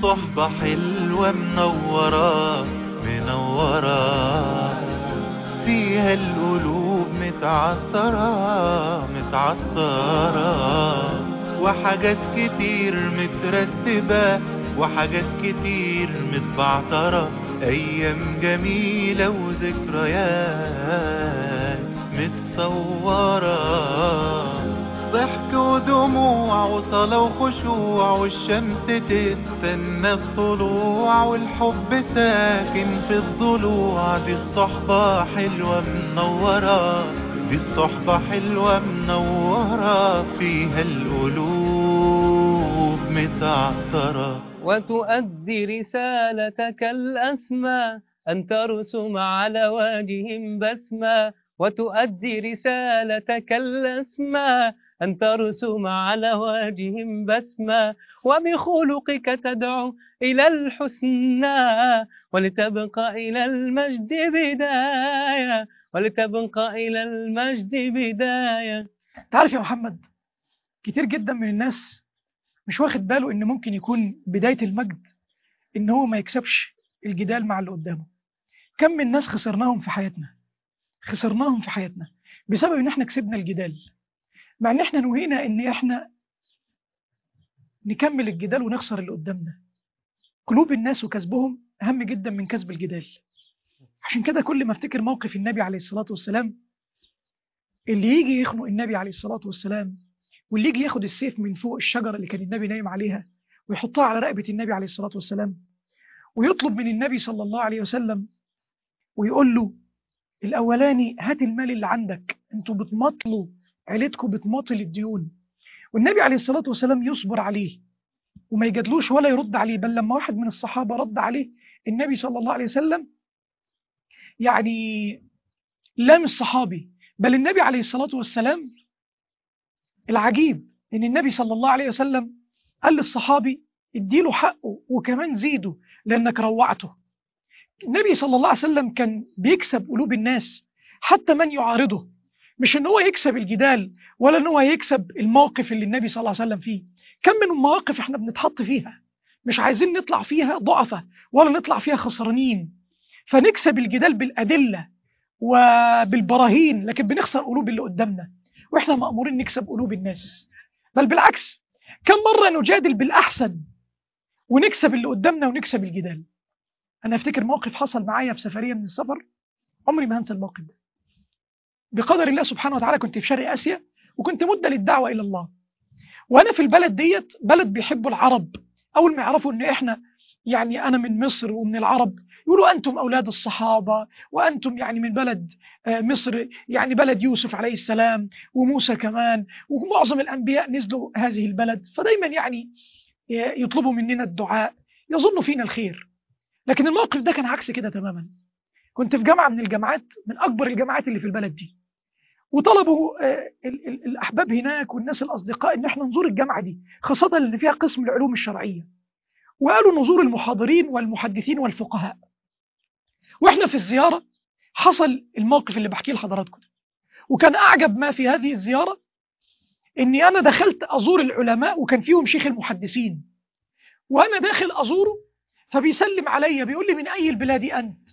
صحبة حلوة منورة منورة فيها القلوب متعطرة متعطرة وحاجات كتير مترتبة وحاجات كتير متبعترة أيام جميلة وذكريات متصورة ضحك ودموع وصلاة وخشوع والشمس تستنى الطلوع والحب ساكن في الضلوع دي الصحبة حلوة منورة دي الصحبة حلوة منورة فيها القلوب متعطرة وتؤدي رسالتك الأسمى أن ترسم على وجههم بسمة وتؤدي رسالتك الأسمى أن ترسم على وجههم بسمة وبخلقك تدعو إلى الحسنى ولتبقى إلى المجد بداية ولتبقى إلى المجد بداية تعرف يا محمد كتير جدا من الناس مش واخد باله ان ممكن يكون بداية المجد ان هو ما يكسبش الجدال مع اللي قدامه كم من ناس خسرناهم في حياتنا خسرناهم في حياتنا بسبب ان احنا كسبنا الجدال مع ان احنا نوهينا ان احنا نكمل الجدال ونخسر اللي قدامنا قلوب الناس وكسبهم اهم جدا من كسب الجدال عشان كده كل ما افتكر موقف النبي عليه الصلاة والسلام اللي يجي يخنق النبي عليه الصلاة والسلام واللي يجي ياخد السيف من فوق الشجرة اللي كان النبي نايم عليها ويحطها على رقبة النبي عليه الصلاة والسلام ويطلب من النبي صلى الله عليه وسلم ويقول له الأولاني هات المال اللي عندك انتوا بتمطلوا عيلتكم بتماطل الديون والنبي عليه الصلاة والسلام يصبر عليه وما يجادلوش ولا يرد عليه بل لما واحد من الصحابة رد عليه النبي صلى الله عليه وسلم يعني لام الصحابي بل النبي عليه الصلاة والسلام العجيب ان النبي صلى الله عليه وسلم قال للصحابي اديله حقه وكمان زيده لانك روعته النبي صلى الله عليه وسلم كان بيكسب قلوب الناس حتى من يعارضه مش ان هو يكسب الجدال ولا ان هو يكسب الموقف اللي النبي صلى الله عليه وسلم فيه كم من المواقف احنا بنتحط فيها مش عايزين نطلع فيها ضعفة ولا نطلع فيها خسرانين فنكسب الجدال بالأدلة وبالبراهين لكن بنخسر قلوب اللي قدامنا واحنا مأمورين نكسب قلوب الناس بل بالعكس كم مرة نجادل بالأحسن ونكسب اللي قدامنا ونكسب الجدال أنا أفتكر موقف حصل معايا في سفرية من السفر عمري ما هنسى الموقف ده بقدر الله سبحانه وتعالى كنت في شرق آسيا وكنت مدة للدعوة إلى الله وأنا في البلد ديت بلد بيحبوا العرب أول ما يعرفوا إن إحنا يعني أنا من مصر ومن العرب يقولوا أنتم أولاد الصحابة وأنتم يعني من بلد مصر يعني بلد يوسف عليه السلام وموسى كمان ومعظم الأنبياء نزلوا هذه البلد فدايما يعني يطلبوا مننا الدعاء يظنوا فينا الخير لكن الموقف ده كان عكس كده تماما كنت في جامعة من الجامعات من أكبر الجامعات اللي في البلد دي وطلبوا الأحباب هناك والناس الأصدقاء إن احنا نزور الجامعة دي خاصة اللي فيها قسم العلوم الشرعية وقالوا نزور المحاضرين والمحدثين والفقهاء واحنا في الزيارة حصل الموقف اللي بحكيه لحضراتكم وكان أعجب ما في هذه الزيارة إني أنا دخلت أزور العلماء وكان فيهم شيخ المحدثين وأنا داخل أزوره فبيسلم عليا بيقول لي من أي البلاد أنت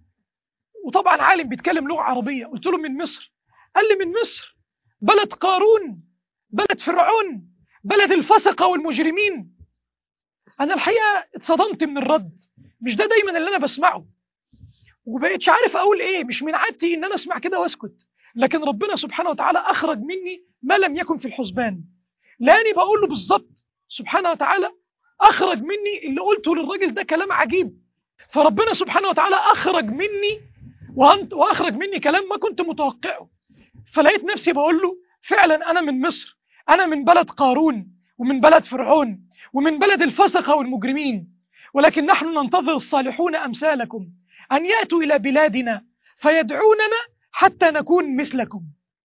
وطبعا عالم بيتكلم لغة عربية قلت له من مصر قال لي من مصر بلد قارون بلد فرعون بلد الفسقة والمجرمين أنا الحقيقة اتصدمت من الرد مش ده دايما اللي أنا بسمعه وبقيتش عارف أقول إيه مش من عادتي إن أنا أسمع كده وأسكت لكن ربنا سبحانه وتعالى أخرج مني ما لم يكن في الحسبان لاني بقول له بالظبط سبحانه وتعالى أخرج مني اللي قلته للراجل ده كلام عجيب فربنا سبحانه وتعالى أخرج مني وأنت وأخرج مني كلام ما كنت متوقعه فلقيت نفسي بقول له فعلا أنا من مصر أنا من بلد قارون ومن بلد فرعون ومن بلد الفسقة والمجرمين ولكن نحن ننتظر الصالحون أمثالكم أن يأتوا إلى بلادنا فيدعوننا حتى نكون مثلكم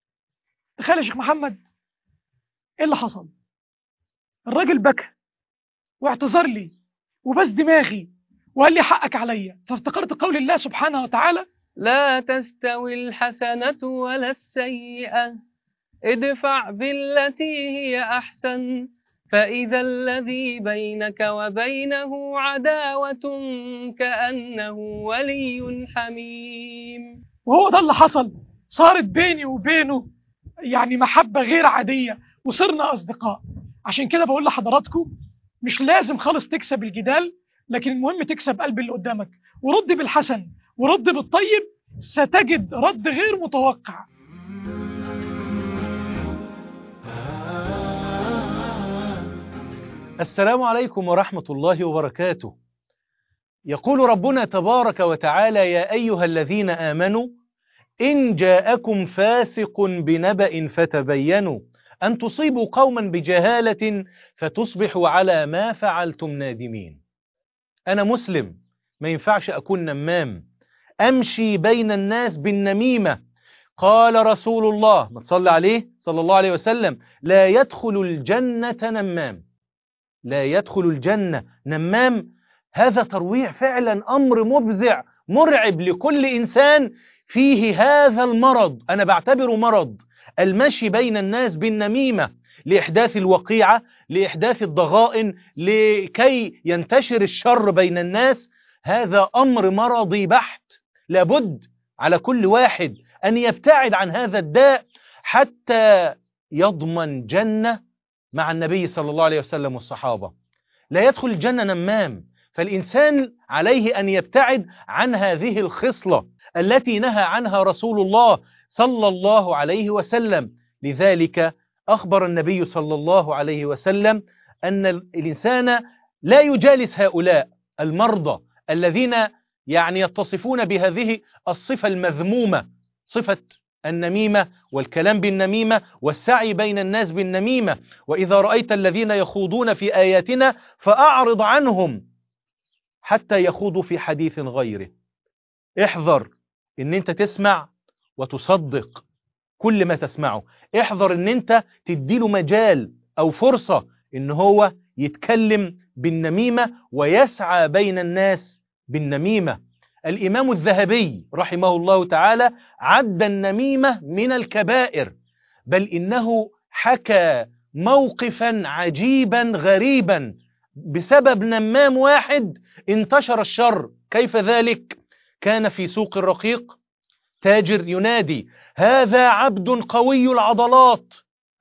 تخيل يا شيخ محمد إيه اللي حصل الراجل بكى واعتذر لي وبس دماغي وقال لي حقك عليا فافتكرت قول الله سبحانه وتعالى لا تستوي الحسنة ولا السيئة ادفع بالتي هي أحسن فإذا الذي بينك وبينه عداوة كأنه ولي حميم وهو ده اللي حصل صارت بيني وبينه يعني محبة غير عادية وصرنا أصدقاء عشان كده بقول لحضراتكم مش لازم خالص تكسب الجدال لكن المهم تكسب قلب اللي قدامك ورد بالحسن ورد بالطيب ستجد رد غير متوقع السلام عليكم ورحمة الله وبركاته يقول ربنا تبارك وتعالى يا أيها الذين آمنوا إن جاءكم فاسق بنبأ فتبينوا أن تصيبوا قوما بجهالة فتصبحوا على ما فعلتم نادمين أنا مسلم ما ينفعش أكون نمام أمشي بين الناس بالنميمة قال رسول الله ما تصلى عليه صلى الله عليه وسلم لا يدخل الجنة نمام لا يدخل الجنة نمام هذا ترويع فعلا أمر مفزع مرعب لكل إنسان فيه هذا المرض أنا بعتبره مرض المشي بين الناس بالنميمة لإحداث الوقيعة لإحداث الضغائن لكي ينتشر الشر بين الناس هذا أمر مرضي بحت لابد على كل واحد أن يبتعد عن هذا الداء حتى يضمن جنة مع النبي صلى الله عليه وسلم والصحابة لا يدخل الجنة نمام فالإنسان عليه أن يبتعد عن هذه الخصلة التي نهى عنها رسول الله صلى الله عليه وسلم لذلك أخبر النبي صلى الله عليه وسلم أن الإنسان لا يجالس هؤلاء المرضى الذين يعني يتصفون بهذه الصفة المذمومة صفة النميمة والكلام بالنميمة والسعي بين الناس بالنميمة وإذا رأيت الذين يخوضون في آياتنا فأعرض عنهم حتى يخوضوا في حديث غيره احذر ان انت تسمع وتصدق كل ما تسمعه احذر ان انت تديله مجال او فرصة ان هو يتكلم بالنميمة ويسعى بين الناس بالنميمة الإمام الذهبي رحمه الله تعالى عد النميمة من الكبائر بل إنه حكى موقفا عجيبا غريبا بسبب نمام واحد انتشر الشر كيف ذلك كان في سوق الرقيق تاجر ينادي هذا عبد قوي العضلات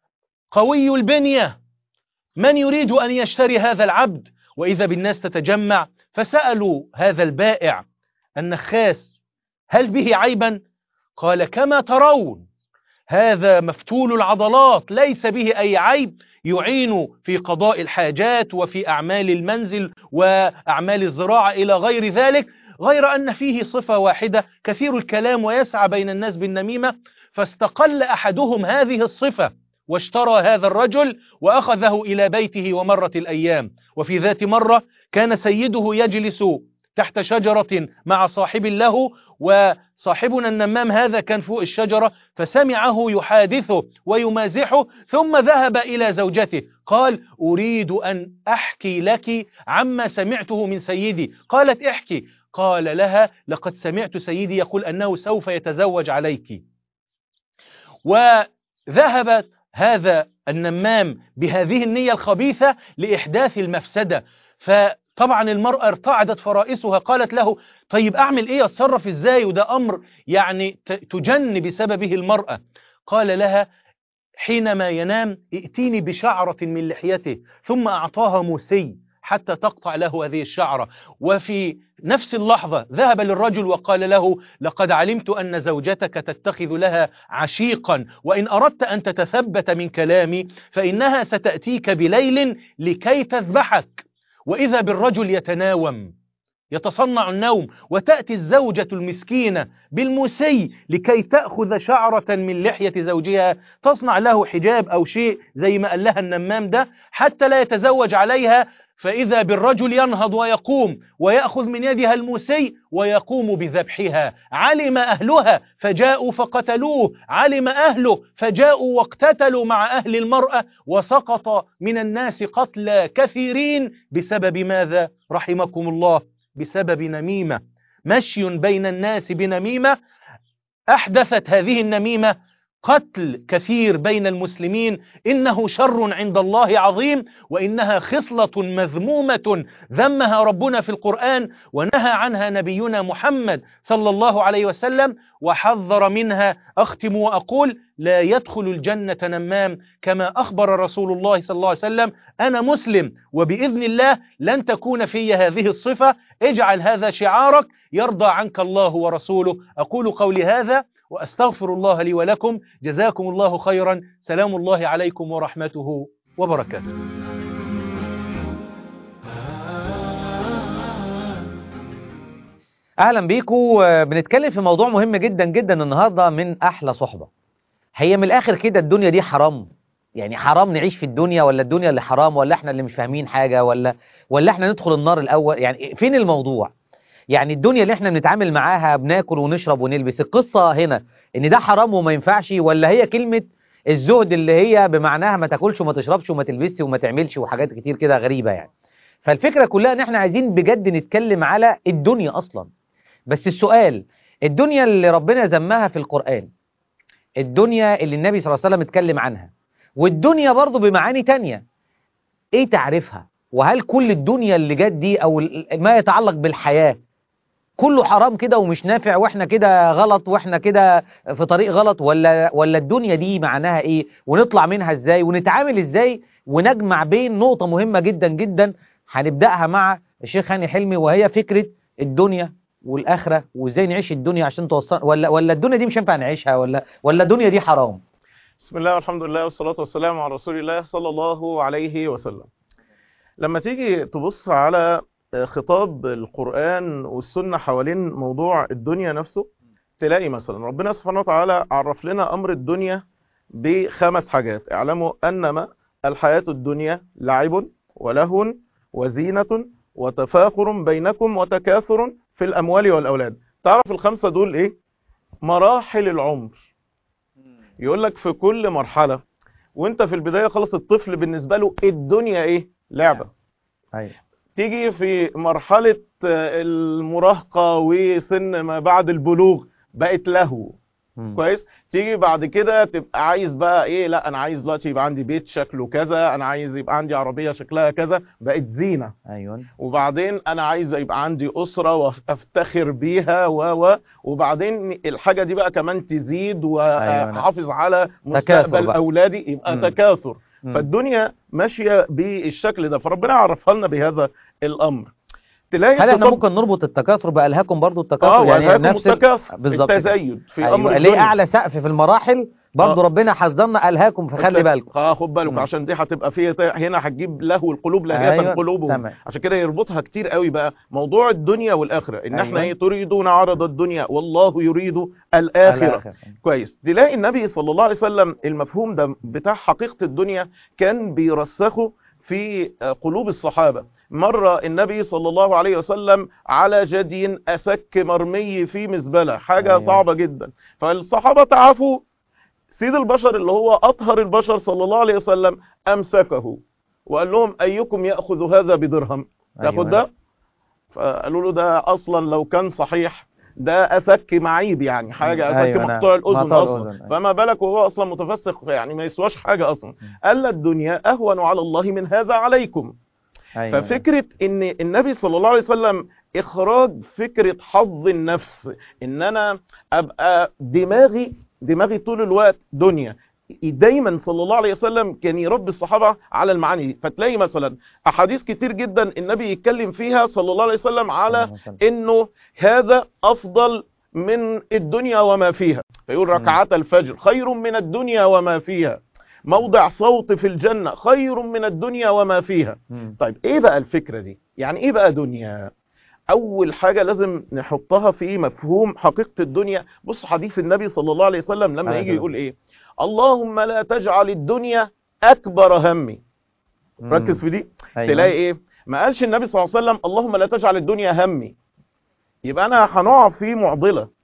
قوي البنية من يريد أن يشتري هذا العبد وإذا بالناس تتجمع فسألوا هذا البائع النخاس هل به عيبا قال كما ترون هذا مفتول العضلات ليس به أي عيب يعين في قضاء الحاجات وفي أعمال المنزل وأعمال الزراعة إلى غير ذلك غير أن فيه صفة واحدة كثير الكلام ويسعى بين الناس بالنميمة فاستقل أحدهم هذه الصفة واشترى هذا الرجل وأخذه إلى بيته ومرت الأيام وفي ذات مرة كان سيده يجلس تحت شجرة مع صاحب له وصاحبنا النمام هذا كان فوق الشجرة فسمعه يحادثه ويمازحه ثم ذهب إلى زوجته قال أريد أن أحكي لك عما سمعته من سيدي قالت احكي قال لها لقد سمعت سيدي يقول أنه سوف يتزوج عليك وذهبت هذا النمام بهذه النية الخبيثة لإحداث المفسدة فطبعا المرأة ارتعدت فرائسها قالت له طيب أعمل إيه أتصرف إزاي وده أمر يعني تجن بسببه المرأة قال لها حينما ينام ائتيني بشعرة من لحيته ثم أعطاها موسي حتى تقطع له هذه الشعرة وفي نفس اللحظة ذهب للرجل وقال له لقد علمت أن زوجتك تتخذ لها عشيقا وإن أردت أن تتثبت من كلامي فإنها ستأتيك بليل لكي تذبحك وإذا بالرجل يتناوم يتصنع النوم وتأتي الزوجة المسكينة بالمسي لكي تأخذ شعرة من لحية زوجها تصنع له حجاب أو شيء زي ما قال لها النمام ده حتى لا يتزوج عليها فإذا بالرجل ينهض ويقوم ويأخذ من يدها المسي ويقوم بذبحها علم أهلها فجاءوا فقتلوه علم أهله فجاءوا واقتتلوا مع أهل المرأة وسقط من الناس قتلى كثيرين بسبب ماذا رحمكم الله بسبب نميمة مشي بين الناس بنميمة أحدثت هذه النميمة قتل كثير بين المسلمين إنه شر عند الله عظيم وإنها خصلة مذمومة ذمها ربنا في القرآن ونهى عنها نبينا محمد صلى الله عليه وسلم وحذر منها أختم وأقول لا يدخل الجنة نمام كما أخبر رسول الله صلى الله عليه وسلم أنا مسلم وبإذن الله لن تكون في هذه الصفة اجعل هذا شعارك يرضى عنك الله ورسوله أقول قولي هذا وأستغفر الله لي ولكم جزاكم الله خيرا سلام الله عليكم ورحمته وبركاته اهلا بيكم بنتكلم في موضوع مهم جدا جدا النهارده من احلى صحبه هي من الاخر كده الدنيا دي حرام يعني حرام نعيش في الدنيا ولا الدنيا اللي حرام ولا احنا اللي مش فاهمين حاجه ولا ولا احنا ندخل النار الاول يعني فين الموضوع يعني الدنيا اللي احنا بنتعامل معاها بناكل ونشرب ونلبس القصه هنا ان ده حرام وما ينفعش ولا هي كلمه الزهد اللي هي بمعناها ما تاكلش وما تشربش وما تلبسش وما تعملش وحاجات كتير كده غريبه يعني فالفكره كلها ان احنا عايزين بجد نتكلم على الدنيا اصلا بس السؤال الدنيا اللي ربنا ذمها في القرآن الدنيا اللي النبي صلى الله عليه وسلم اتكلم عنها والدنيا برضو بمعاني تانية ايه تعرفها وهل كل الدنيا اللي جت دي او ال- ما يتعلق بالحياة كله حرام كده ومش نافع واحنا كده غلط واحنا كده في طريق غلط ولا ولا الدنيا دي معناها ايه ونطلع منها ازاي ونتعامل ازاي ونجمع بين نقطة مهمة جدا جدا هنبدأها مع الشيخ هاني حلمي وهي فكرة الدنيا والاخره وازاي نعيش الدنيا عشان توصل ولا ولا الدنيا دي مش هينفع نعيشها ولا ولا الدنيا دي حرام بسم الله والحمد لله والصلاة والسلام على رسول الله صلى الله عليه وسلم لما تيجي تبص على خطاب القرآن والسنة حوالين موضوع الدنيا نفسه تلاقي مثلا ربنا سبحانه وتعالى عرف لنا أمر الدنيا بخمس حاجات اعلموا أنما الحياة الدنيا لعب ولهو وزينة وتفاخر بينكم وتكاثر في الأموال والأولاد تعرف الخمسة دول إيه؟ مراحل العمر يقول لك في كل مرحلة وانت في البداية خلص الطفل بالنسبة له الدنيا ايه لعبة ايوه تيجي في مرحلة آه، المراهقة وسن ما بعد البلوغ بقت له كويس تيجي بعد كده تبقى عايز بقى ايه لا انا عايز دلوقتي يبقى عندي بيت شكله كذا انا عايز يبقى عندي عربية شكلها كذا بقت زينة ايوه وبعدين انا عايز يبقى عندي اسره وافتخر بيها و و وبعدين الحاجه دي بقى كمان تزيد واحافظ على مستقبل بقى. اولادي يبقى مم. تكاثر مم. فالدنيا ماشيه بالشكل ده فربنا عرفها لنا بهذا الامر تلاقي هل احنا خطاب- ممكن نربط التكاثر بالهاكم برضو اه التكاثر يعني نفس ال- التكاثر بالظبط كده. التزايد في أيوة. امر ليه الدنيا اعلى سقف في المراحل برضو آه. ربنا حذرنا الهاكم فخلي بالكم اه خد بالك مم. عشان دي هتبقى فيها هنا هتجيب لهو القلوب لهية أيوة، قلوبهم تمام. عشان كده يربطها كتير قوي بقى موضوع الدنيا والاخره ان أيوة. احنا ايه تريدون عرض الدنيا والله يريد الاخره الآخرة. كويس تلاقي النبي صلى الله عليه وسلم المفهوم ده بتاع حقيقه الدنيا كان بيرسخه في قلوب الصحابه مره النبي صلى الله عليه وسلم على جدي اسك مرمي في مزبله حاجه أيوة. صعبه جدا فالصحابه تعافوا سيد البشر اللي هو أطهر البشر صلى الله عليه وسلم أمسكه وقال لهم أيكم يأخذ هذا بدرهم تاخد أيوة. ده فقالوا له ده أصلا لو كان صحيح ده أسك معيب يعني حاجة أسك أيوة، نعم. مقطوع الأذن مقطوع أصلا الأذن، أيوة. فما بالك وهو أصلا متفسق يعني ما يسواش حاجة أصلا قال لا الدنيا أهون على الله من هذا عليكم أيوة. ففكرة ان النبي صلى الله عليه وسلم اخراج فكرة حظ النفس ان انا ابقى دماغي دماغي طول الوقت دنيا دايما صلى الله عليه وسلم كان يربي الصحابة على المعاني دي فتلاقي مثلا احاديث كتير جدا النبي يتكلم فيها صلى الله عليه وسلم على اللهم صل. انه هذا افضل من الدنيا وما فيها فيقول ركعات الفجر خير من الدنيا وما فيها موضع صوت في الجنة خير من الدنيا وما فيها مم. طيب ايه بقى الفكرة دي يعني ايه بقى دنيا اول حاجة لازم نحطها في مفهوم حقيقة الدنيا بص حديث النبي صلى الله عليه وسلم لما عليه يجي الصلاة يقول ايه اللهم لا تجعل الدنيا اكبر همي مم. ركز في دي أيوة. تلاقي ايه ما قالش النبي صلى الله عليه وسلم اللهم لا تجعل الدنيا همي يبقى انا هنقع في معضلة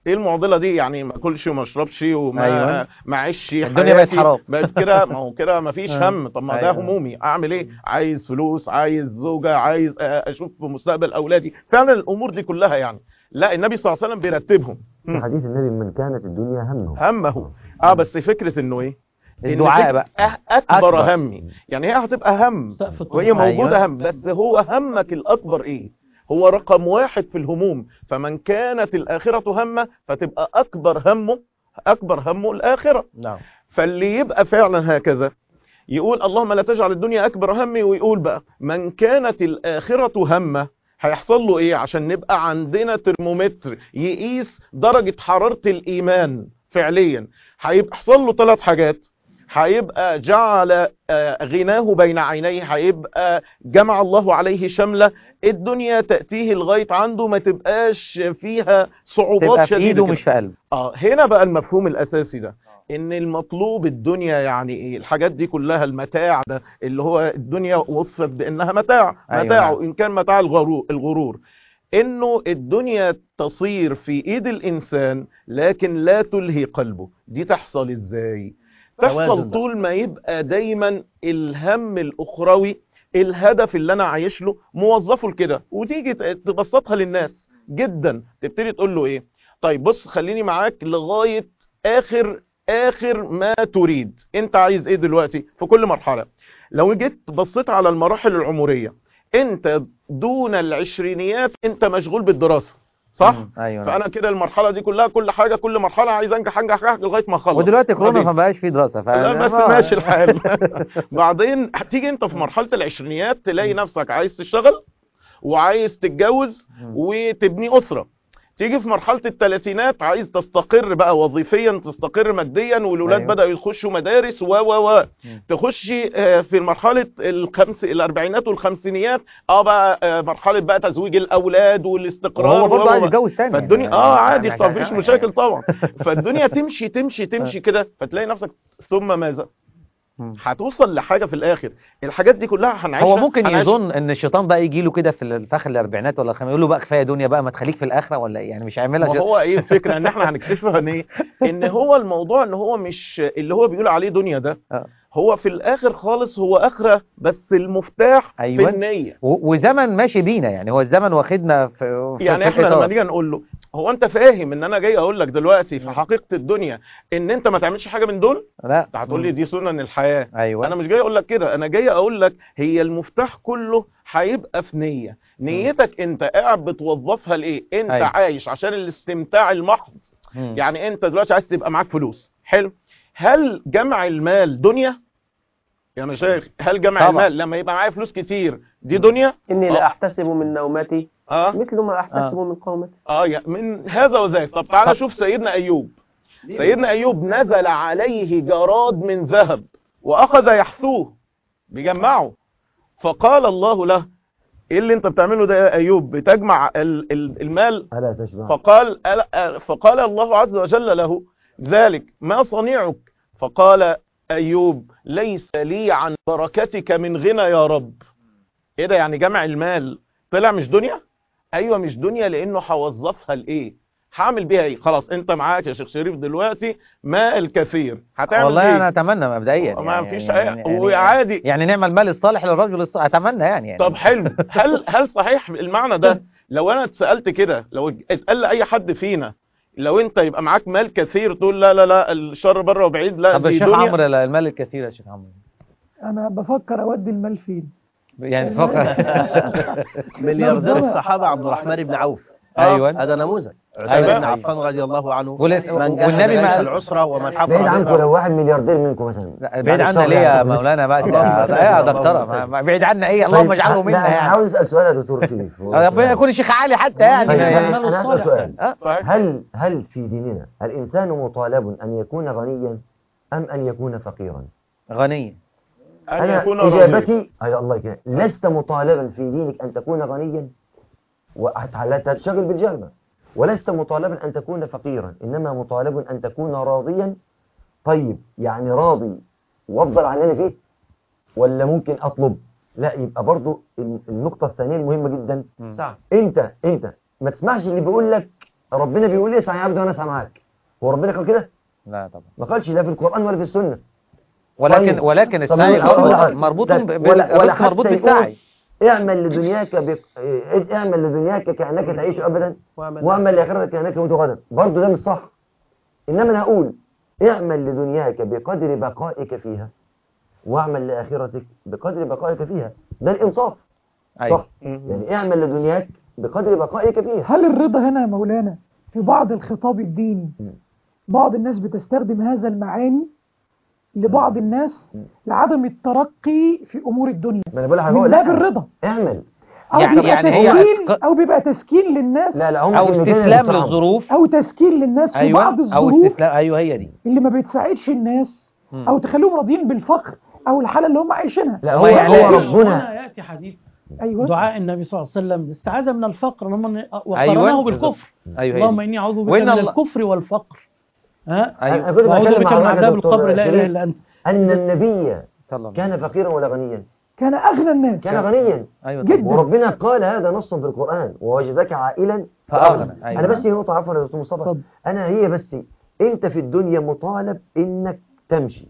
ايه المعضله دي يعني ما اكلش وما اشربش وما أيوة. ما اعيش الدنيا بقت حياتي. حرام. بقت كده ما هو كده ما فيش آه. هم طب ما ده أيوة. همومي اعمل ايه عايز فلوس عايز زوجه عايز آه، اشوف مستقبل اولادي فعلا الامور دي كلها يعني لا النبي صلى الله عليه وسلم بيرتبهم في حديث النبي من كانت الدنيا همه همه اه بس فكره انه ايه إن الدعاء فك- بقى أه- اكبر, أكبر. همي يعني هي هتبقى هم سقف الطموح. وهي موجوده أيوة. هم بس هو همك الاكبر ايه هو رقم واحد في الهموم فمن كانت الاخره همه فتبقى اكبر همه اكبر همه الاخره نعم فاللي يبقى فعلا هكذا يقول اللهم لا تجعل الدنيا اكبر همي ويقول بقى من كانت الاخره همه هيحصل له ايه عشان نبقى عندنا ترمومتر يقيس درجة حرارة الايمان فعليا هيحصل له ثلاث حاجات هيبقى جعل آه، غناه بين عينيه هيبقى جمع الله عليه شملة الدنيا تأتيه لغاية عنده ما تبقاش فيها صعوبات تبقى في شديدة ايده كده. مش في قلبه اه هنا بقى المفهوم الاساسي ده ان المطلوب الدنيا يعني ايه الحاجات دي كلها المتاع ده اللي هو الدنيا وصفت بانها متاع أيوة متاع نعم. ان كان متاع الغرور الغرور انه الدنيا تصير في ايد الانسان لكن لا تلهي قلبه دي تحصل ازاي توازن تحصل بقى. طول ما يبقى دايما الهم الاخروي الهدف اللي انا عايش له موظفه لكده وتيجي ت- تبسطها للناس جدا تبتدي تقول له ايه طيب بص خليني معاك لغاية اخر اخر ما تريد انت عايز ايه دلوقتي في كل مرحلة لو جيت بصيت على المراحل العمرية انت دون العشرينيات انت مشغول بالدراسة صح مم. ايوه نعم. فانا كده المرحلة دي كلها كل حاجة كل مرحلة عايز انجح انجح انجح لغاية ما اخلص ودلوقتي كورونا بعدين- فما بقاش فيه دراسه ف لا بس ماشي الحال بعدين هتيجي انت في مرحلة العشرينيات تلاقي نفسك عايز تشتغل وعايز تتجوز وتبني أسرة تيجي في مرحلة الثلاثينات عايز تستقر بقى وظيفيا تستقر ماديا والولاد أيوة. بدأوا يخشوا مدارس و و و تخشي آه، في مرحلة الخمس الأربعينات والخمسينيات اه بقى آه، مرحلة بقى تزويج الأولاد والاستقرار وهو و- برضه و- عايز و- يتجوز تاني فالدنيا يعني. اه عادي يعني طب عشان- مفيش مشاكل طبعا فالدنيا تمشي تمشي تمشي كده فتلاقي نفسك ثم ماذا مم. هتوصل لحاجة في الآخر الحاجات دي كلها هنعيشها هو ممكن هنعيش- يظن ان الشيطان بقى يجي له كده في الفخ الاربعينات ولا الخمسينات يقول له بقى كفايه دنيا بقى ما تخليك في الاخره ولا إيه؟ يعني مش هيعملها ما شيء. هو ايه الفكرة ان احنا هنكتشفها ان ايه ان هو الموضوع ان هو مش اللي هو بيقول عليه دنيا ده آه. هو في الاخر خالص هو اخرة بس المفتاح أيوة. في النية و- وزمن ماشي بينا يعني هو الزمن واخدنا في, في يعني في احنا لما الإطار. نيجي نقول له هو انت فاهم ان انا جاي اقول لك دلوقتي في حقيقة الدنيا ان انت ما تعملش حاجة من دول لا انت هتقول لي دي سنن الحياة ايوه انا مش جاي اقول لك كده انا جاي اقول لك هي المفتاح كله هيبقى في نية نيتك انت قاعد بتوظفها لايه انت أيوة. عايش عشان الاستمتاع المحض مم. يعني انت دلوقتي عايز تبقى معاك فلوس حلو هل جمع المال دنيا يا مشايخ هل جمع طبعا. المال لما يبقى معايا فلوس كتير دي دنيا إني آه. لا أحتسب من نومتي اه مثل ما أحتسب من قومتي اه يا- من هذا وذاك طب تعالى شوف سيدنا ايوب سيدنا ايوب نزل عليه جراد من ذهب واخذ يحثوه بيجمعه فقال الله له ايه اللي انت بتعمله ده يا ايوب بتجمع ال- ال- المال ألا تشبع فقال ألا- فقال الله عز وجل له ذلك ما صنيعك فقال أيوب ليس لي عن بركتك من غنى يا رب ايه ده يعني جمع المال طلع مش دنيا ايوه مش دنيا لانه هوظفها لايه هعمل بيها ايه خلاص انت معاك يا شيخ شريف دلوقتي ماء الكثير هتعمل والله ايه انا اتمنى مبدئيا ما يعني فيش يعني, أي- يعني, وعادي يعني نعمل المال الصالح للرجل الصالح اتمنى يعني, يعني طب حلو هل هل صحيح المعنى ده لو انا اتسالت كده لو اتقال لاي حد فينا لو انت يبقى معاك مال كثير تقول لا لا لا الشر بره وبعيد لا طب دي الشيخ دنيا عمرو لا، المال الكثير يا شيخ عمرو انا بفكر اودي المال فين يعني تفكر ملياردير لا، لا. الصحابة عبد الرحمن بن عوف ايوه هذا نموذج أيوة. عثمان بن عفان رضي الله عنه ولس- من جهز والنبي جيش ما العسرة ومن حفر بعيد عنكم بئره لو واحد ملياردير منكم مثلا لا، بعيد بعد عنا الشر ليه يا يعني. مولانا بس اللهم يا بارك إيه يا اللهم دكتوره بارك. ما- ما بعيد عنا ايه اللهم طيب، اجعله لا، منا انا يعني عاوز اسال سؤال يا دكتور شريف ربنا يكون الشيخ علي حتى يعني طيب، يعني- انا أنا اسال سؤال صحيح هل هل في ديننا الانسان مطالب ان يكون غنيا ام ان يكون فقيرا؟ غني ان انا يكون راضيا اجابتي هاي الله كده لست مطالبا في دينك ان تكون غنيا ولا تشتغل بالجامعه ولست مطالبا ان تكون فقيرا انما مطالب ان تكون راضيا طيب يعني راضي وافضل على اللي انا فيه ولا ممكن اطلب لا يبقى برضو النقطه الثانيه المهمه جدا صح انت انت ما تسمعش اللي بيقول لك ربنا بيقول لي اسعى يا عبد وانا اسعى معاك هو ربنا قال كده لا طبعا ما قالش لا في القرآن ولا في السنة ولكن طيب. ولكن طب السعي أقول لك حاجة. مربوط ده- ب- ولا- ولا الرزق مربوط حتى يقول بالسعي اعمل لدنياك بق... إيه، اعمل لدنياك كأنك تعيش أبدا واعمل واعمل لآخرتك كأنك تموت غدا برضه ده مش صح إنما أنا هقول اعمل لدنياك بقدر بقائك فيها واعمل لآخرتك بقدر بقائك فيها ده الإنصاف أيوة. صح يعني اعمل لدنياك بقدر بقائك فيها هل الرضا هنا يا مولانا في بعض الخطاب الديني بعض الناس بتستخدم هذا المعاني لبعض الناس لعدم الترقي في امور الدنيا ما انا بقول لك من هو باب لا الرضا اعمل او يعني- بيبقى يعني هي تسكين أتق- او بيبقى تسكين للناس لا لا هم او كلمتين يا استسلام دكتور عمرو. للظروف او تسكين للناس في ايوه بعض او الظروف استسلام ايوه هي دي اللي ما بتساعدش الناس مم. او تخليهم راضيين بالفقر او الحاله اللي هم عايشينها لا هو هو يعني- هو هنا ربنا يأتي حديث ايوه دعاء النبي صلى الله عليه وسلم الاستعاذة من الفقر اللهم إني- وقرنه أيوة، بالكفر ايوه هي اللهم دي. إني أعوذ بك وإن من الله- الكفر والفقر ها انا ايوه كنت وأعوذ بتكلم بك مع من واحد عذاب دكتور القبر لا إله شريف إلا أنت ان النبي صلى الله كان فقيرا ولا غنيا كان اغنى الناس كان غنيا ايوه جدا. طبعا. وربنا قال هذا نصا في القرآن ووجدك عائلا فأغنى أيوة. انا بس هي نقطة عفوا يا دكتور مصطفى اتفضل. انا هي بس انت في الدنيا مطالب انك تمشي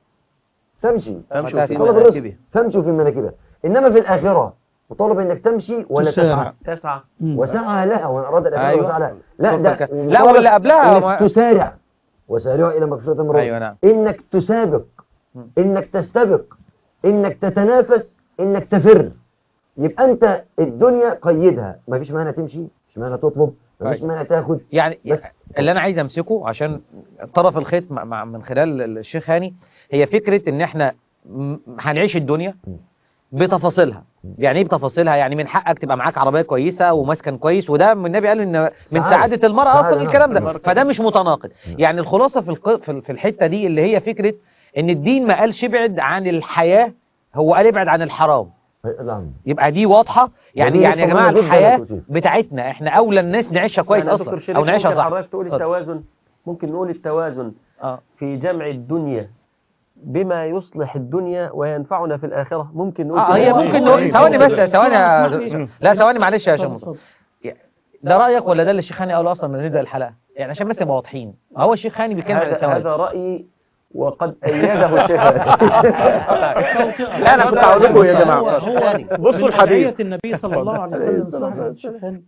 تمشي امشوا في طلب الرزق مناكبه تمشي في مناكبها انما في الاخرة مطالب انك تمشي ولا تسارع. تسعى تسعى مم. وسعى لها وان اراد الاخرة أيوة. وسعى لها لا ده لا، ومطالب واللي قبلها انك ما- تسارع وسارعوا الى مغفرة من ربك ايوه نعم انك تسابق مم. انك تستبق انك تتنافس انك تفر يبقى انت الدنيا قيدها مفيش مانع تمشي مفيش مانع تطلب مفيش أيوة. مانع تاخد يعني بس اللي انا عايز امسكه عشان طرف الخيط مع مع- من خلال الشيخ هاني هي فكره ان احنا م- هنعيش الدنيا بتفاصيلها يعني ايه بتفاصيلها يعني من حقك تبقى معاك عربيه كويسه ومسكن كويس وده من النبي قال ان من سعادة. سعاده المراه سعادة، اصلا نعم. الكلام ده المرأة. فده مش متناقض يعني الخلاصه في الق- في ال- في الحته دي اللي هي فكره ان الدين ما قالش ابعد عن الحياه هو قال ابعد عن الحرام نعم يبقى دي واضحه يعني ودي يعني يا نقطة جماعه مهمة جداً يا الحياه دكتور شريف. بتاعتنا احنا اولى الناس نعيشها كويس يعني يا دكتور اصلا شريف او نعيشها ممكن صح حضرتك تقول اتفضل. التوازن ممكن نقول التوازن اه في جمع الدنيا بما يصلح الدنيا وينفعنا في الآخرة ممكن نقول اه كده. هي ممكن نقول ثواني بس ثواني اسمح يا لي. لا ثواني معلش يا شيخ اتفضل، مصطفى اتفضل. ده رايك ولا ده اللي الشيخ هاني قاله اصلا من نبدا الحلقه يعني عشان بس نبقى واضحين ما هو الشيخ هاني بيتكلم عن هذا التوازن هذا رأيي وقد أيده الشيخ لا، أنا كنت هقول لكم يا جماعة. هو هو بصوا من الحديث. أدعية النبي صلى الله عليه وسلم صح يا شيخ هاني؟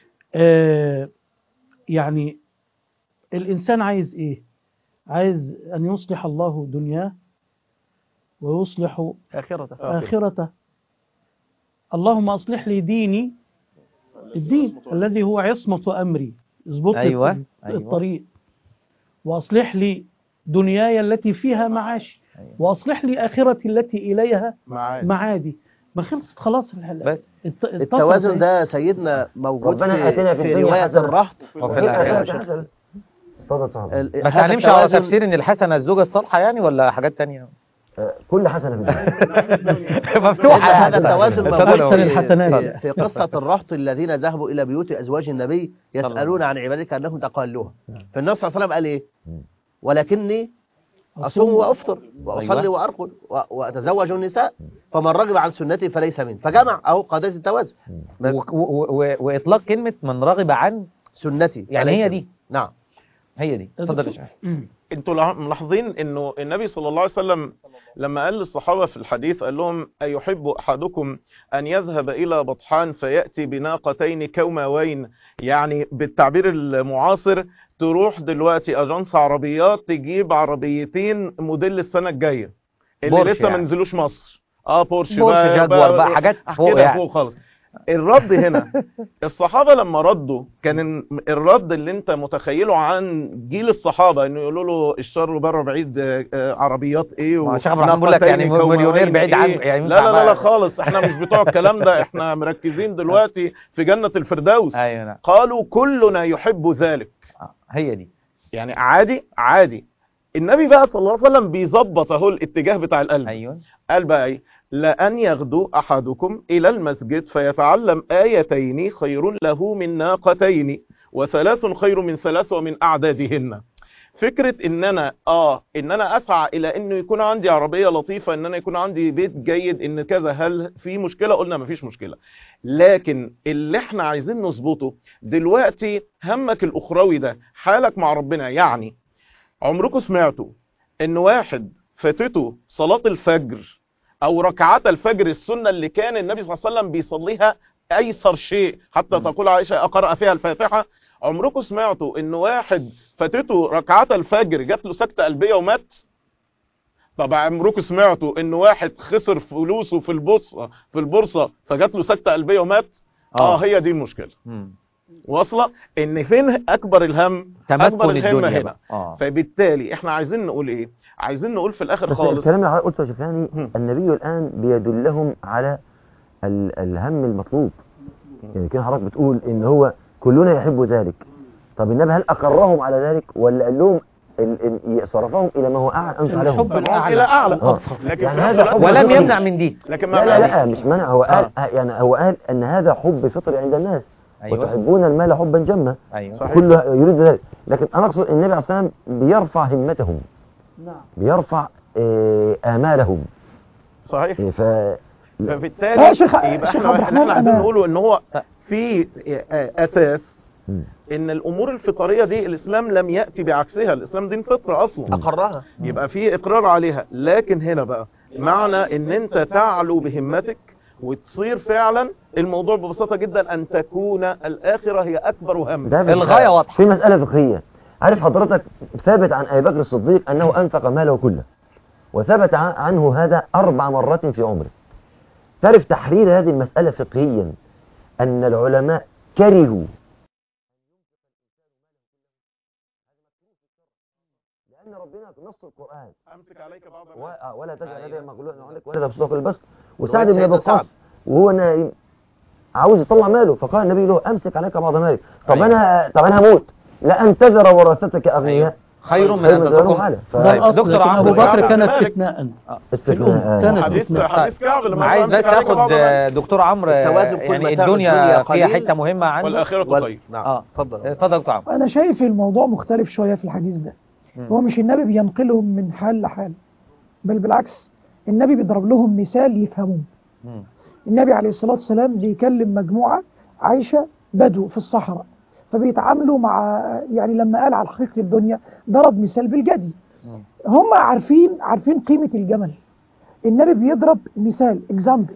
آه، يعني الإنسان عايز إيه؟ عايز أن يصلح الله دنياه ويصلح آخرة آخرته اللهم أصلح لي ديني الدين الذي هو عصمة أمري اظبط لي أيوة، الط- أيوة. الطريق وأصلح لي دنياي التي فيها معاشي أيوة. وأصلح لي آخرتي التي إليها معاك معادي ما خلصت خلاص الحلقة بس الت- اتصل التوازن زي- ده سيدنا موجود ربنا آتنا في في, في الدنيا رواية حسنة. الرهط وفي الآخرة. اتفضل صاحبي ال- بس هذا هنمشي على التوازن- تفسير ان الحسنه الزوجه الصالحه يعني ولا حاجات تانية آه، كل حسنة في الدنيا مفتوحه هذا يعني التوازن اتفضل موجود يا أحسن ولد. الحسنات. في, في قصة الرهط الذين ذهبوا إلى بيوت أزواج النبي يسألون عن عبادك أنهم تقالوها فالنبي صلى الله عليه وسلم قال إيه ولكني أصوم وأفطر وأصلي أيوة. وأرقد و- وأتزوج النساء فمن رغب عن سنتي فليس مني فجمع أو قضية التوازن و- و- و- واطلاق كلمه من رغب عن سنتي يعني فليس هي مني. دي نعم هي دي اتفضل يا شيخ مم. انتوا لح- ملاحظين انه النبي صلى الله عليه وسلم لما قال للصحابة في الحديث قال لهم أيحب أحدكم أن يذهب إلى بطحان فيأتي بناقتين كوماوين يعني بالتعبير المعاصر تروح دلوقتي أجنس عربيات تجيب عربيتين موديل السنة الجاية اللي بورش لسه ما يعني. نزلوش مصر اه بورش بورش بقى جاكوار بقى حاجات فوق كده يعني فوق خالص الرد هنا الصحابة لما ردوا كان الرد اللي انت متخيله عن جيل الصحابة انه يقولوا له الشر بره بعيد آه، آه، عربيات ايه ما شيخ عبد الرحمن بيقول لك وناقتين يعني كوماوين مليونير بعيد إيه. عنه يعني لا لا لا, لا بقى- خالص احنا مش بتوع الكلام ده احنا مركزين دلوقتي في جنة الفردوس ايوه نعم قالوا كلنا يحب ذلك آه، هي دي يعني عادي عادي النبي بقى صلى الله عليه وسلم بيظبط اهو الاتجاه بتاع القلب ايوه قال بقى ايه لأن يغدو أحدكم إلى المسجد فيتعلم آيتين خير له من ناقتين وثلاث خير من ثلاث ومن أعدادهن فكرة ان انا اه ان انا اسعى الى انه يكون عندي عربية لطيفة ان انا يكون عندي بيت جيد ان كذا هل في مشكلة قلنا مفيش مشكلة لكن اللي احنا عايزين نظبطه دلوقتي همك الاخروي ده حالك مع ربنا يعني عمركم سمعتوا ان واحد فاتته صلاة الفجر او ركعات الفجر السنة اللي كان النبي صلى الله عليه وسلم بيصليها ايسر شيء حتى تقول عائشة اقرأ فيها الفاتحة عمركم سمعتوا ان واحد فاتته ركعات الفجر جات له سكتة قلبية ومات طب عمركم سمعتوا ان واحد خسر فلوسه في البورصة في البورصة فجات له سكتة قلبية ومات اه, آه. هي دي المشكلة مم. واصله ان فين اكبر الهم اكبر تمكن الهمة الدنيا هنا بقى. اه فبالتالي احنا عايزين نقول ايه عايزين نقول في الاخر بس خالص الكلام اللي حضرتك قلته يا شيخاني هم. النبي الآن بيدلهم على ال- الهم المطلوب يعني كان حضرتك بتقول إن هو كلنا يحب ذلك طب النبي هل أقرهم على ذلك ولا قال لهم ال- ال- صرفهم إلى ما هو أعلى أنت عليهم الحب طبعاً الأعلى الى اعلى آه. لكن يعني في نفس هذا الوقت حب ولم فطري. يمنع من دي لكن ما لا لا لا معناش- مش منع هو قال يعني هو قال أن هذا حب فطري عند الناس ايوه وتحبون المال حبا جما ايوه صحيح. كله يريد ذلك لكن أنا أقصد النبي عليه الصلاة والسلام بيرفع همتهم نعم بيرفع آه، آمالهم صحيح ف فبالتالي يا شيخ- يبقى شيخ احنا عبد احنا الرحمن، عايزين أنا- نقوله ان هو في اساس مم. ان الامور الفطريه دي الاسلام لم ياتي بعكسها الاسلام دين فطره اصلا اقرها يبقى في اقرار عليها لكن هنا بقى معنى ان انت تعلو بهمتك وتصير فعلا الموضوع ببساطه جدا ان تكون الاخره هي اكبر هم ده في- الغاية واضحة. في مسألة فقهية عارف حضرتك ثابت عن أبي بكر الصديق أنه أنفق ماله كله وثبت ع- عنه هذا أربع مرات في عمره تعرف تحرير هذه المسألة فقهيا أن العلماء كرهوا لأن ربنا في نص القرآن امسك عليك بعض و- آه، ولا تجعل أيوة. يدك مغلولة عنك ولا تبسطها في البسط وسعد رواية بن سيدنا ابي سعد. وقاص وهو نايم عاوز يطلع ماله فقال النبي له امسك عليك بعض مالك طب أيوة. انا طب انا هموت لا انتظر ورثتك اغنياء خير من خير ان من تتركهم ذلك على ده طيب، الأصل دكتور لكن عمرو أبو بكر يا كان مالك. استثناء استثناء الأم كان آه. حديث استثناء. حديث كعب لما عايز أمسك بس عليك اخد بعض آه، مالك. دكتور عمرو آه، التوازن كل يعني ما تاخد الدنيا الدنيا فيها قليل حته مهمه عنده والاخره وال- خير نعم اه اتفضل اتفضل يا دكتور عمرو أنا شايف الموضوع مختلف شوية في الحديث ده مم. هو مش النبي بينقلهم من حال لحال بل بالعكس النبي بيضرب لهم مثال يفهموه مم. النبي عليه الصلاة والسلام بيكلم مجموعة عايشة بدو في الصحراء فبيتعاملوا مع يعني لما قال على حقيقة الدنيا ضرب مثال بالجدي مم. هم عارفين عارفين قيمة الجمل النبي بيضرب مثال اكزامبل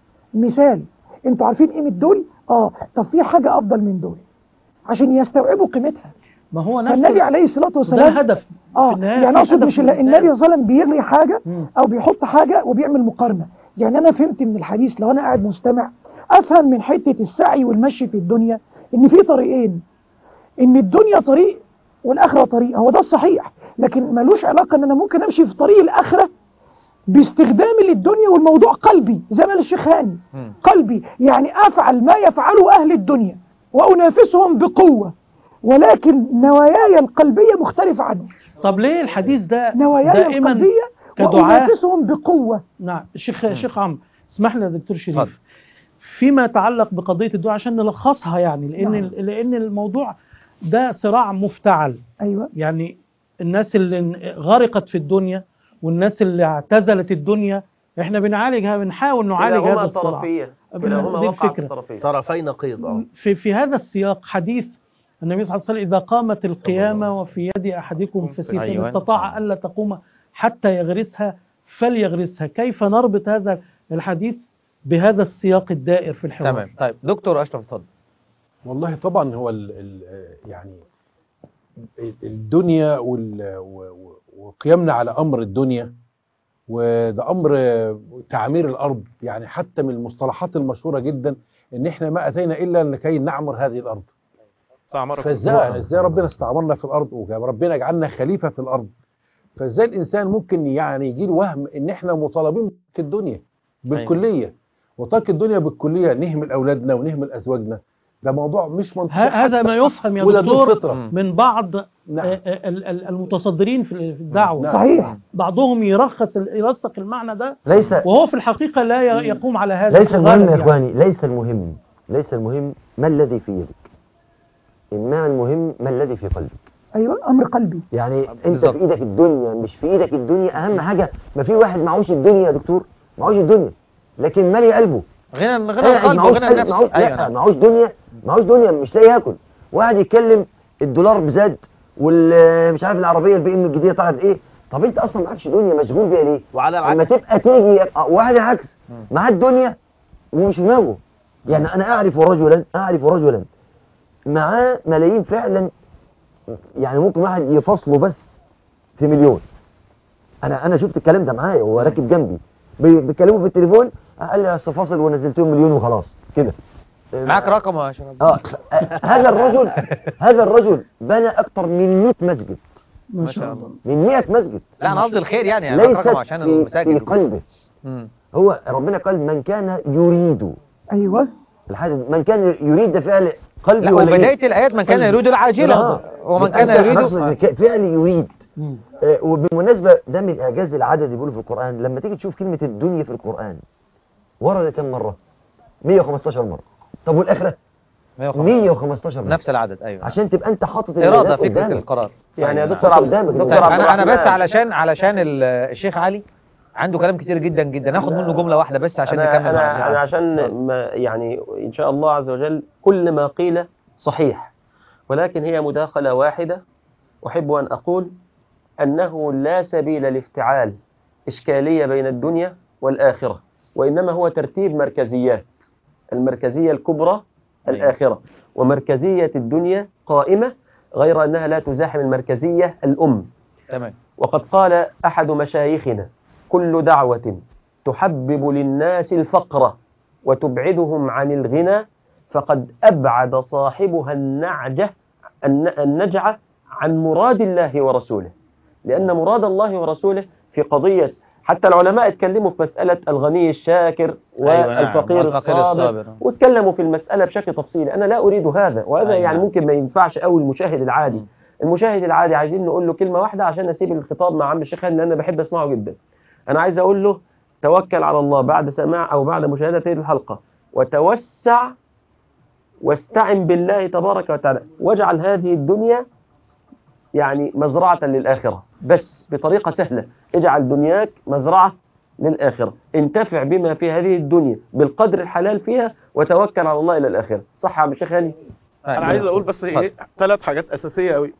مثال انتوا عارفين قيمة دول اه طب في حاجة افضل من دول عشان يستوعبوا قيمتها ما هو نفس فالنبي عليه الصلاة ده والسلام الهدف اه في النهاية يعني في اقصد هدف مش ال- الإنسان. النبي صلى الله عليه وسلم بيلغي حاجة مم. او بيحط حاجة وبيعمل مقارنة يعني انا فهمت من الحديث لو انا قاعد مستمع افهم من حتة السعي والمشي في الدنيا ان في طريقين ان الدنيا طريق والاخرة طريق هو ده الصحيح لكن ملوش علاقة ان انا ممكن امشي في طريق الاخرة باستخدامي للدنيا والموضوع قلبي زي ما قال الشيخ هاني مم. قلبي يعني افعل ما يفعله اهل الدنيا وانافسهم بقوة ولكن نواياي القلبية مختلفة عنه طب ليه الحديث ده نواياي دائما القلبية كدعاء وانافسهم بقوة نعم شيخ شيخ عمرو اسمح لي يا دكتور اتفضل. شريف فيما يتعلق بقضيه الدعاء عشان نلخصها يعني لان نعم. لان الموضوع ده صراع مفتعل ايوه يعني الناس اللي غرقت في الدنيا والناس اللي اعتزلت الدنيا احنا بنعالجها بنحاول نعالج هذا الصراع كلاهما دي وقع في الفكرة. الطرفين طرفي نقيض اه في في هذا السياق حديث النبي صلى الله عليه وسلم إذا قامت القيامة وفي يد أحدكم فسيف إن أيوة. استطاع ألا تقوم حتى يغرسها فليغرسها كيف نربط هذا الحديث بهذا السياق الدائر في الحوار تمام طيب دكتور اشرف اتفضل والله طبعا هو ال ال يعني الدنيا وال- و- و- وقيامنا على امر الدنيا وده امر تعمير الارض يعني حتى من المصطلحات المشهوره جدا ان احنا ما اتينا الا لكي نعمر هذه الارض استعمرك فازاي ازاي ربنا استعمرنا في الارض وربنا جعلنا خليفه في الارض فازاي الانسان ممكن يعني يجي له وهم ان احنا مطالبين بترك الدنيا بالكليه وترك الدنيا بالكليه نهمل اولادنا ونهمل ازواجنا ده موضوع مش منطقي ه- هذا حتى ما يفهم يا ولا دون دكتور فطره مم. من بعض نعم آه، آه، ال- ال- المتصدرين في في الدعوة نعم. صحيح بعضهم يرخص ال- يرسخ المعنى ده ليس وهو في الحقيقة لا ي- يقوم على هذا ليس في المهم الغالب يا يعني. اخواني ليس المهم ليس المهم ما الذي في يدك انما المهم ما الذي في قلبك ايوه امر قلبي يعني انت بالظبط. في ايدك الدنيا مش في ايدك الدنيا اهم حاجه ما في واحد معهوش الدنيا يا دكتور معهوش الدنيا لكن مالي قلبه غنى غنى قاعد القلب معهوش وغنى قلب- النفس معهوش ايوه لا نعم. معهوش دنيا معهوش دنيا مش لاقي ياكل وقاعد يتكلم الدولار بزاد والمش عارف العربيه البي ام الجديده طلعت ايه طب انت اصلا معكش دنيا مشغول بيها ليه وعلى لما العكس تبقى تيجي آه، واحد العكس معاه الدنيا ومش في دماغه يعني انا اعرف رجلا اعرف رجلا معاه ملايين فعلا يعني ممكن واحد يفصله بس في مليون انا انا شفت الكلام ده معايا وهو راكب جنبي بي- بيكلمه في التليفون قال لي اصل فاصل ونزلتهم مليون وخلاص كده معاك رقم يا شباب اه آه، هذا الرجل هذا الرجل بنى اكثر من 100 مسجد ما شاء الله من 100 مسجد لا انا قصدي الخير يعني يعني معاك ليست رقم عشان في, في المساجد قلبه مم. هو ربنا قال من كان يريد ايوه الحاجة من كان يريد ده فعل قلبي لا ولا وبداية الآيات من كان يريد العاجلة آه. ومن كان أنت يريد حصل ك- فعل يريد آه، وبالمناسبة ده من إعجاز العدد اللي بيقولوا في القرآن لما تيجي تشوف كلمة الدنيا في القرآن ورد كم مرة 115 مرة طب والآخرة 115 مرة نفس العدد أيوة عشان تبقى أنت حاطط إرادة الإيرادات فكرة قدامك. القرار يعني يا أيوة. دكتور حط عبد قدامك دكتور الإيرادات. عبد انا انا بس الرحمن، علشان علشان ال- الشيخ علي عنده كلام كتير جدا جدا ناخد منه جمله واحده بس عشان أنا, نكمل مع الشيخ أنا, علي. أنا عشان ما يعني إن شاء الله عز وجل كل ما قيل صحيح ولكن هي مداخلة واحدة أحب أن أقول أنه لا سبيل لافتعال إشكالية بين الدنيا والآخرة وإنما هو ترتيب مركزيات المركزية الكبرى الآخرة ومركزية الدنيا قائمة غير أنها لا تزاحم المركزية الأم تمام وقد قال أحد مشايخنا كل دعوة تحبب للناس الفقر وتبعدهم عن الغنى فقد أبعد صاحبها النعجة الن- النجعة عن مراد الله ورسوله لأن مراد الله ورسوله في قضية حتى العلماء اتكلموا في مسألة الغني الشاكر أيوة نعم، والفقير والفقير الصابر الصابر. واتكلموا في المسألة بشكل تفصيلي أنا لا أريد هذا وهذا أيوة يعني نعم. ممكن ما ينفعش قوي المشاهد العادي المشاهد العادي عايزين نقول له كلمة واحدة عشان أسيب الخطاب مع عم الشيخ لأن أنا بحب أسمعه جدا أنا عايز أقول له توكل على الله بعد سماع أو بعد مشاهدة هذه الحلقة وتوسع واستعن بالله تبارك وتعالى واجعل هذه الدنيا يعني مزرعة للآخرة بس بطريقة سهلة اجعل دنياك مزرعة للآخرة انتفع بما في هذه الدنيا بالقدر الحلال فيها وتوكل على الله إلى الآخرة صح يا عم الشيخ هاني انا عايز اقول بس اتفضل. ايه ثلاث حاجات اساسيه قوي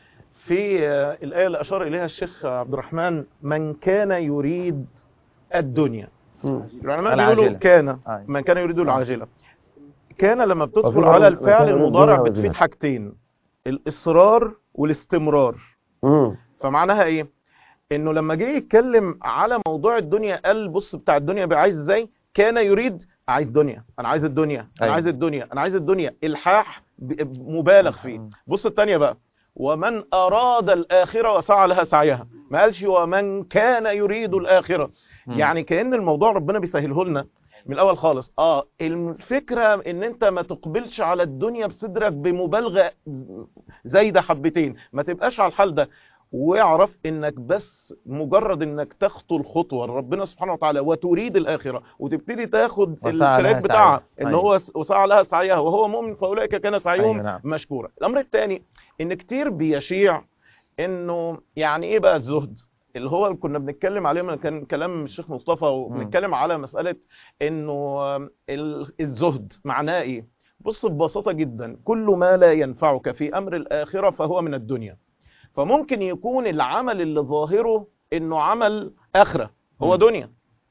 في آه، الايه اللي اشار اليها الشيخ عبد الرحمن من كان يريد الدنيا العلماء العاجلة. بيقولوا كان أيوة. من كان يريد العاجله كان لما وفي بتدخل برضه على من الفعل كان يريد المضارع الدنيا بتفيد وزينتها. حاجتين الاصرار والاستمرار مم. فمعناها ايه انه لما جه يتكلم على موضوع الدنيا قال بص بتاع الدنيا بقى عايز ازاي كان يريد عايز دنيا انا عايز الدنيا انا أيوة. عايز الدنيا انا عايز الدنيا الحاح ب- مبالغ فيه بص التانية بقى ومن اراد الاخره وسعى لها سعيها ما قالش ومن كان يريد الاخره مم. يعني كأن الموضوع ربنا بيسهله لنا من الاول خالص اه الفكره ان انت ما تقبلش على الدنيا بصدرك بمبالغه زايده حبتين ما تبقاش على الحال ده واعرف انك بس مجرد انك تخطو الخطوه لربنا سبحانه وتعالى وتريد الاخره وتبتدي تاخد وسعى لها التراك بتاعها سعيها. ان أيوة. هو س- وسعى لها سعيها وهو مؤمن فاولئك كان سعيهم أيوة نعم. مشكورا الامر الثاني ان كتير بيشيع انه يعني ايه بقى الزهد اللي هو اللي كنا بنتكلم عليه من كان كلام الشيخ مصطفى وبنتكلم على مسألة انه ال- الزهد معناه ايه بص ببساطة جدا كل ما لا ينفعك في امر الاخرة فهو من الدنيا فممكن يكون العمل اللي ظاهره انه عمل اخرة هو مم. دنيا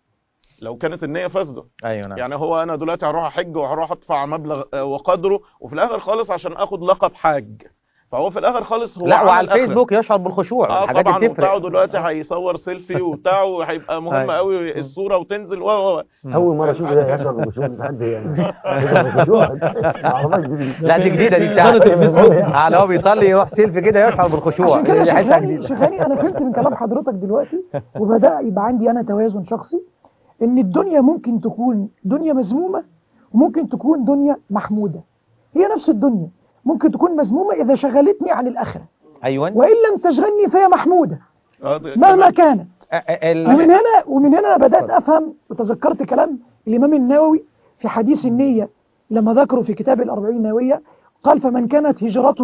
لو كانت النية فاسدة ايوه نعم يعني هو انا دلوقتي هروح احج وهروح ادفع مبلغ آه، وقدره وفي الاخر خالص عشان اخد لقب حاج فهو في الاخر خالص هو لا عمل وعلى آخرة. الفيسبوك يشعر بالخشوع اه الحاجات طبعا دي وبتاعه بتفرق دلوقتي هيصور سيلفي وبتاعه وهيبقى مهم أيوة. قوي الصورة وتنزل و و و. اول مره اشوف ده يشعر بالخشوع حد يعني يشعر بالخشوع ما اعرفهاش دي لا دي جديده دي بتاعته على هو بيصلي يروح سيلفي كده يشعر بالخشوع عشان كده دي حته شيخاني جديده شيخاني انا فهمت من كلام حضرتك دلوقتي وبدا يبقى عندي انا توازن شخصي ان الدنيا ممكن تكون دنيا مذمومه وممكن تكون دنيا محموده هي نفس الدنيا ممكن تكون مذمومه اذا شغلتني عن الاخره ايوه وان لم تشغلني فهي محموده آه، ده مهما كمان. كانت أ- أ- ال- ومن هنا ومن هنا أنا بدات افهم وتذكرت كلام الامام النووي في حديث النيه لما ذكروا في كتاب الأربعين النوويه قال فمن كانت هجرته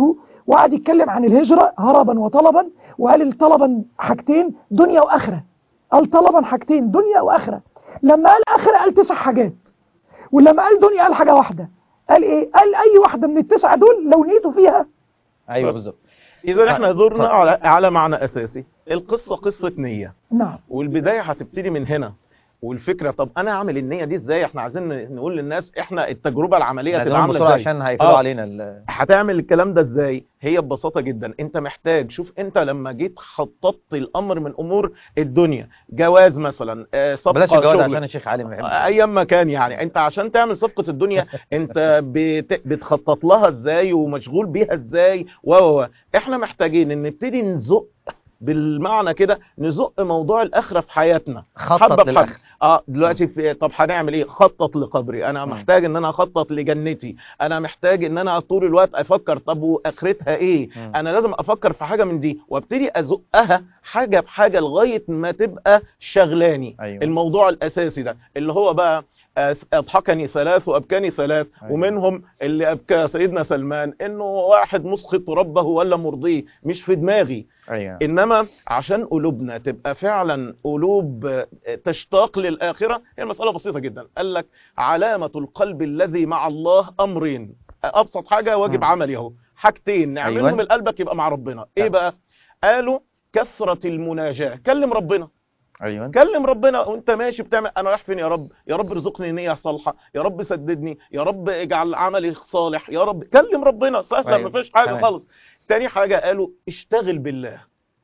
وقعد يتكلم عن الهجرة هربا وطلبا وقال طلبا حاجتين دنيا وآخرة قال طلبا حاجتين دنيا وآخرة لما قال آخرة قال تسع حاجات ولما قال دنيا قال حاجة واحدة قال إيه قال أي واحدة من التسعة دول لو نيتوا فيها ايوه بس. بالظبط اذا احنا دورنا اتفضل. على على معنى اساسي القصه قصه نيه نعم والبدايه هتبتدي من هنا والفكره طب انا اعمل النيه دي ازاي احنا عايزين نقول للناس احنا التجربه العمليه لازم هتبقى عامله بسرعة ازاي عشان هيقفلوا آه. علينا ال- هتعمل الكلام ده ازاي هي ببساطه جدا انت محتاج شوف انت لما جيت خططت الامر من امور الدنيا جواز مثلا آه، صفقه بلاش الجواز شغل عشان الشيخ علي ما بيحبش ايام ما كان يعني انت عشان تعمل صفقه الدنيا انت بت... بتخطط لها ازاي ومشغول بيها ازاي و و و. احنا محتاجين ان نبتدي نزق بالمعنى كده نزق موضوع الاخره في حياتنا خطط حبة بحبة. للآخرة. اه دلوقتي في طب هنعمل ايه خطط لقبري انا مم. محتاج ان انا اخطط لجنتي انا محتاج ان انا طول الوقت افكر طب واخرتها ايه مم. انا لازم افكر في حاجه من دي وابتدي ازقها حاجه بحاجه لغايه ما تبقى شغلاني أيوة. الموضوع الاساسي ده اللي هو بقى آه، اضحكني ثلاث وابكاني ثلاث أيوة. ومنهم اللي ابكى سيدنا سلمان انه واحد مسخط ربه ولا مرضيه مش في دماغي ايوه انما عشان قلوبنا تبقى فعلا قلوب آه، تشتاق للاخره هي المساله بسيطه جدا قال لك علامه القلب الذي مع الله امرين ابسط حاجه واجب مم. عملي اهو حاجتين نعملهم أيوة. قلبك يبقى مع ربنا ايه تمام. بقى قالوا كثره المناجاه كلم ربنا ايوه كلم ربنا وانت ماشي بتعمل انا رايح فين يا رب يا رب ارزقني نيه صالحه يا رب سددني يا رب اجعل عملي صالح يا رب كلم ربنا سهله أيوة. ما فيش حاجه تمام. خالص تاني حاجه قالوا اشتغل بالله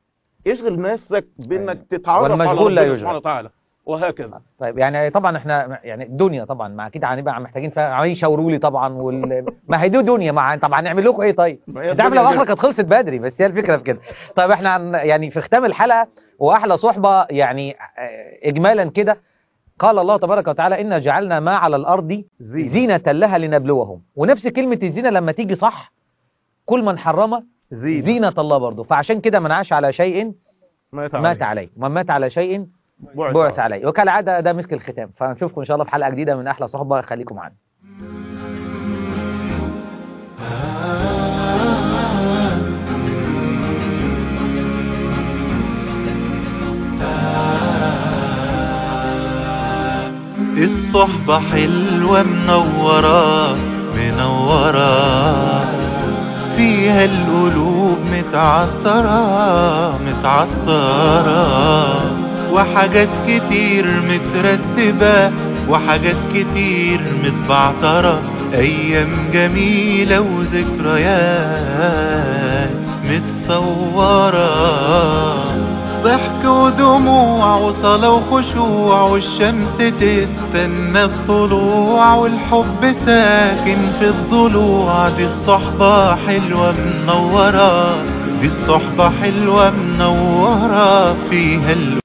اشغل نفسك بانك أيوة. تتعرف على والمشغول لا ربنا يشغل. سبحانه وتعالى وهكذا طيب يعني طبعا احنا يعني الدنيا طبعا ما اكيد هنبقى محتاجين فيها عمالين يشاوروا لي طبعا وال... ما هي دي دنيا مع طبعا نعمل لكم ايه طيب ما هي انت عارف الدنيا لو كده. اخرك كانت خلصت بدري بس هي الفكره في كده طيب احنا عن- يعني في ختام الحلقه واحلى صحبه يعني آه، اجمالا كده قال الله تبارك وتعالى إنا جعلنا ما على الأرض زينة. زينة لها لنبلوهم ونفس كلمة الزينة لما تيجي صح كل من حرم زينة. زينة الله برضه فعشان كده من عاش على شيء مات مات عليه ومن مات على شيء بعث بعث عليه وكالعادة ده مسك الختام فنشوفكم إن شاء الله في حلقة جديدة من أحلى صحبة خليكم معانا الصحبة حلوة منورة منورة فيها القلوب متعطرة متعطرة وحاجات كتير مترتبة وحاجات كتير متبعترة أيام جميلة وذكريات متصورة ضحك ودموع وصلاة وخشوع والشمس تستنى الطلوع والحب ساكن في الضلوع دي الصحبة حلوة منورة دي الصحبة حلوة منورة فيها